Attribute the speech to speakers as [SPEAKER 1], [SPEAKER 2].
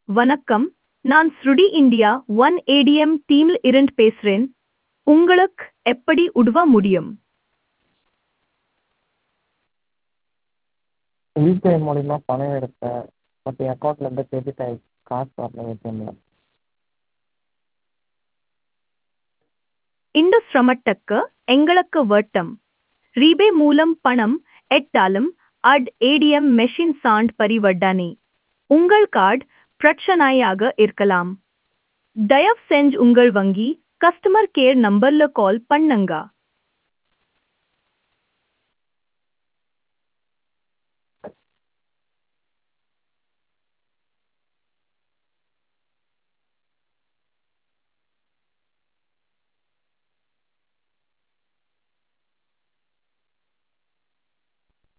[SPEAKER 1] வணக்கம் நான் ஸ்ருடி இந்தியா ஒன் ஏடிஎம் டீமில் இருந்து பேசுகிறேன் உங்களுக்கு எப்படி உதவ முடியும்
[SPEAKER 2] யூபிஐ மூலிமா பணம் எடுத்தேன் பட் என் அக்கௌண்ட்லேருந்து டெபிட் ஆகிடுச்சு காசு வரல ஏடிஎம்மில்
[SPEAKER 1] இந்த சிரமத்துக்கு எங்களுக்கு வட்டம் ரீபே மூலம் பணம் எட்டாலும் அட் ஏடிஎம் மெஷின் சாண்ட் பரிவர்த்தனை உங்கள் கார்டு பிரச்சனையாக இருக்கலாம் தயவு செஞ்சு உங்கள் வங்கி கஸ்டமர் கேர் நம்பர்ல கால் பண்ணுங்க